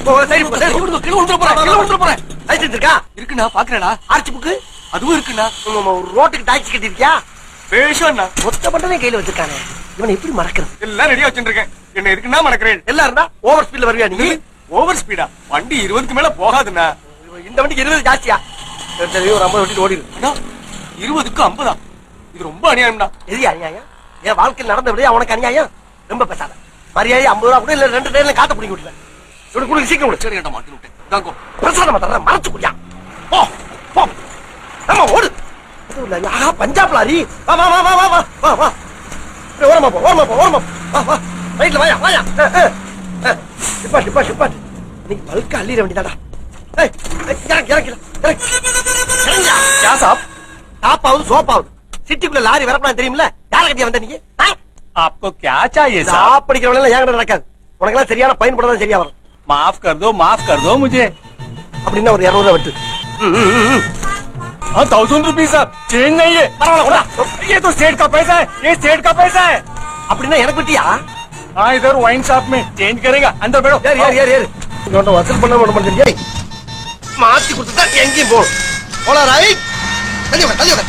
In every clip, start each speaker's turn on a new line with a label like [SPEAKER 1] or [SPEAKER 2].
[SPEAKER 1] போ, சரி, போ, சரி.
[SPEAKER 2] கீழே விழுந்துற போறேன், கீழே விழுந்துற போறேன்.
[SPEAKER 1] லைசன்ஸ் இருக்கா
[SPEAKER 2] இருக்குண்ணா பாக்குறேடா
[SPEAKER 1] ஆர்ச்சி புக்கு
[SPEAKER 2] அதுவும் இருக்குண்ணா
[SPEAKER 1] ரோட்டுக்கு டாக்ஸி கட்டிருக்கியா
[SPEAKER 2] பேஷண்ணா
[SPEAKER 1] மொத்த பண்டமே கையில வச்சிருக்கானே இவனை எப்படி மறக்கிறது
[SPEAKER 2] எல்லாம் ரெடியா வச்சுருக்கேன் என்ன இருக்குன்னா மணக்கிறேன்
[SPEAKER 1] எல்லாம் இருந்தா ஓவர் ஸ்பீட்ல வருவியா நீ
[SPEAKER 2] ஓவர் ஸ்பீடா வண்டி இருபதுக்கு மேல போகாதுண்ணா
[SPEAKER 1] இந்த வண்டிக்கு இருபது ஜாஸ்தியா சரி, சரி ஒரு ஐம்பது வண்டிட்டு ஓடிடு
[SPEAKER 2] அண்ணா இருபதுக்கு ஐம்பதா இது ரொம்ப அநியாயம்டா
[SPEAKER 1] எது அநியாயம் என் வாழ்க்கையில் நடந்த விடையா உனக்கு அநியாயம் ரொம்ப பேசாத மரியாதை ஐம்பது ரூபா கூட இல்ல ரெண்டு டைம்ல காத்த பிடிக்க விட்டுல இவனு கொடுங்க சீக்கிரம் விடு
[SPEAKER 2] சரி ஏன்டா மாட்டி விட்டேன் தாங்கோ
[SPEAKER 1] பிரசாதம் தர மறைச்சு குடியா போ போ ஆமா ஓடு அதுவும் இல்ல, ஆஹா பஞ்சாப் லாரி வா வா வா வா வா வா வா வா ஏய், ஓரமா போ ஓரமா போ ஓரமா போ. வா வா ரைட்ல வாயா வாயா டிப்பாட் டிப்பாட் டிப்பாட் இன்னைக்கு பல்க அள்ளிட வேண்டியதாடா ஏய் ஏய், இறங்கு இறங்கு இறங்கு இறங்கியா
[SPEAKER 2] क्या साहब
[SPEAKER 1] டாப்பாவது சோப்பாவது சிட்டிக்குள்ள லாரி வரப்பலாம் தெரியுமில்ல யார கட்டியா வந்த நீங்க ஆ?
[SPEAKER 2] आपको क्या चाहिए
[SPEAKER 1] சாப் படிக்கிறவங்க எல்லாம் என்கிட்ட நடக்காது உனக்கெல்லாம் சரியான பயன்படுறதா சரியா வரும்
[SPEAKER 2] माफ कर दो माफ कर दो मुझे
[SPEAKER 1] அப்படின்னா ஒரு இருநூறு ரூபா விட்டு ம், ம், ம், ம்.
[SPEAKER 2] हाँ थाउजेंड रुपीज साहब चेंज नहीं है
[SPEAKER 1] பரவாயில்ல கூட
[SPEAKER 2] ये तो स्टेट का पैसा है ये स्टेट का पैसा है
[SPEAKER 1] அப்படின்னா எனக்கு விட்டியா
[SPEAKER 2] हाँ इधर वाइन शॉप में चेंज करेगा अंदर बैठो
[SPEAKER 1] ஏறு ஏறு ஏறு ஏறு இவன்ட்ட வசூல் பண்ண விட மாட்டேன் ஏய் மாத்தி கொடுத்துட்டா எங்கேயும் போகும் போலாம் ரைட் தள்ளி விட தள்ளி விட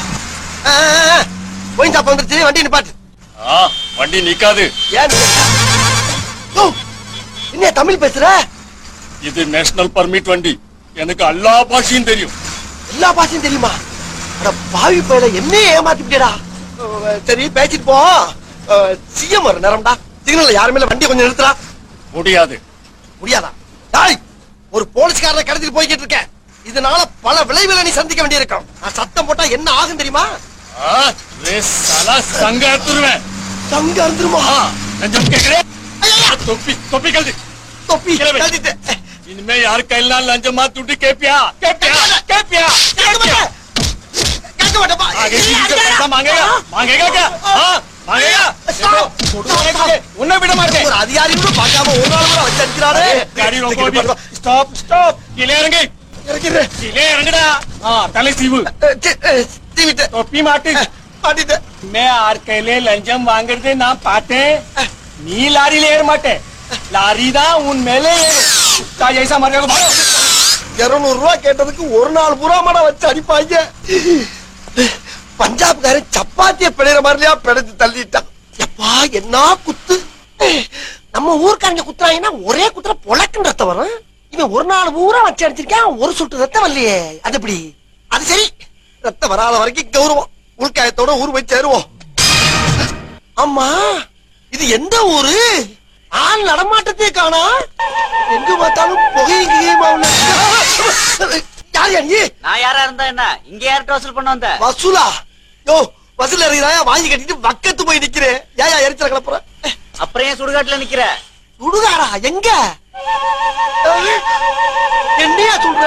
[SPEAKER 1] போய் சாப்பா வந்துருச்சு வண்டி நிப்பாட்டு
[SPEAKER 2] हाँ வண்டி நிக்காது
[SPEAKER 1] ஏன் ஓ, என்ன தமிழ் பேசுற
[SPEAKER 2] இது நேஷனல் பர்மிட் வண்டி எனக்கு எல்லா பாஷையும் தெரியும்
[SPEAKER 1] எல்லா பாஷையும் தெரியுமா அட பாவி பையில என்ன ஏமாத்திட்டேடா சரி பேசிட்டு போ சிஎம் வர நேரம்டா சிக்னல்ல யாருமே இல்ல வண்டியை கொஞ்சம் நிறுத்துறா
[SPEAKER 2] முடியாது
[SPEAKER 1] முடியாதா டாய் ஒரு போலீஸ்காரனை கடத்திட்டு போய்கிட்டு இருக்கேன் இதனால பல விளைவுகளை நீ சந்திக்க வேண்டியிருக்கும் நான் சத்தம் போட்டா என்ன ஆகும் தெரியுமா
[SPEAKER 2] சாலா சங்க எடுத்துருவேன்
[SPEAKER 1] தங்க அறுந்துருமா
[SPEAKER 2] லஞ்சம் கேக்குறேன் தொப்பி தொப்பி கழுது
[SPEAKER 1] தொப்பி
[SPEAKER 2] கீழே வை.
[SPEAKER 1] கழட்டிட்டு.
[SPEAKER 2] இனிமே யாரு கையெல்லாம் லஞ்சமா துட்டு கேப்பியா கேப்பியா கேப்பியா
[SPEAKER 1] கேட்க மாட்டேன். கேட்க மாட்டேன்ப்பா.
[SPEAKER 2] आगे
[SPEAKER 1] ஏய்,
[SPEAKER 2] किसी से
[SPEAKER 1] அடிக்காத.
[SPEAKER 2] पैसा मांगेगा मांगेगा क्या हाँ मांगेगा
[SPEAKER 1] Stop.
[SPEAKER 2] छोड़ो मुझे, उन्हें भी मारते
[SPEAKER 1] ஒரு அதிகாரி கூட பார்க்காம ஒரு நாள் கூட வச்சு அடிக்கிறாரு
[SPEAKER 2] गाड़ी रोको अभी स्टॉप स्टॉप किले इറങ്ങി
[SPEAKER 1] இறக்கிறேன்.
[SPEAKER 2] किले इറങ്ങടാ हाँ तले सीव
[SPEAKER 1] அஹ், சி- அஹ், சீவிட்டு.
[SPEAKER 2] टोपी माटी
[SPEAKER 1] அஹ், மாட்டிட்டேன்.
[SPEAKER 2] मैं आर कैले लंजम வாங்குறது நான் பார்த்தேன் நீ லாரி லேர் மாட்டே லாரி தான் உன் மேலே ஏறும். குத்தா ஜெய்சா மறையாக பாரோ
[SPEAKER 1] இருநூறு ரூபாய் கேட்டதுக்கு ஒரு நாள் பூரா மடம் வச்சு அடிப்பாங்க பஞ்சாப்காரன் சப்பாத்திய பிழைற மாதிரியா பிழைச்சு தள்ளிட்டான் எப்பா என்ன குத்து நம்ம ஊர்க்காரங்க குத்துறாங்கன்னா ஒரே குத்துற பொழக்குன்னு ரத்தம் வரும் இவன் ஒரு நாள் பூரா வச்சு அடிச்சிருக்கான் ஒரு சொட்டு ரத்தம் வரலையே அது எப்படி அது சரி ரத்தம் வராத வரைக்கும் கௌரவம் உள்காயத்தோட ஊர் போய் சேருவோம் ஆமா இது எந்த ஊரு ஆள் நடமாட்டத்தே காணா எங்க பார்த்தாலும் புகையும் கிகையுமா உள்ள யார் யா நீ
[SPEAKER 3] நான் யாரா இருந்தா என்ன இங்க யார்கிட்ட வசூல் பண்ண வந்த
[SPEAKER 1] வசூலா யோ வசூல் இறங்கிறாயா வாங்கி கட்டிட்டு வக்கத்து போய் நிக்கிறேன் ஏயா எரிச்சல கிளப்புற
[SPEAKER 3] அப்புறம் ஏன் சுடுகாட்டுல நிக்கிற
[SPEAKER 1] சுடுகாரா எங்க அஹ், என்னையா சொல்ற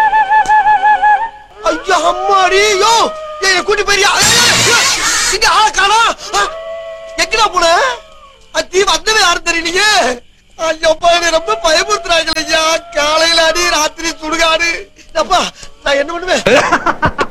[SPEAKER 1] ஐயா அம்மாடி யோ ஏய் கூட்டி போயிரியா இங்க ஆள காணா எங்கடா போன அத்தி வந்தவே யாரும் தெரியலையே ஐயோ என்னை ரொம்ப பயமுறுத்துறாங்க ஐயா காலையில அடி ராத்திரி சுடுகாடு அப்பா நான் என்ன பண்ணுவேன்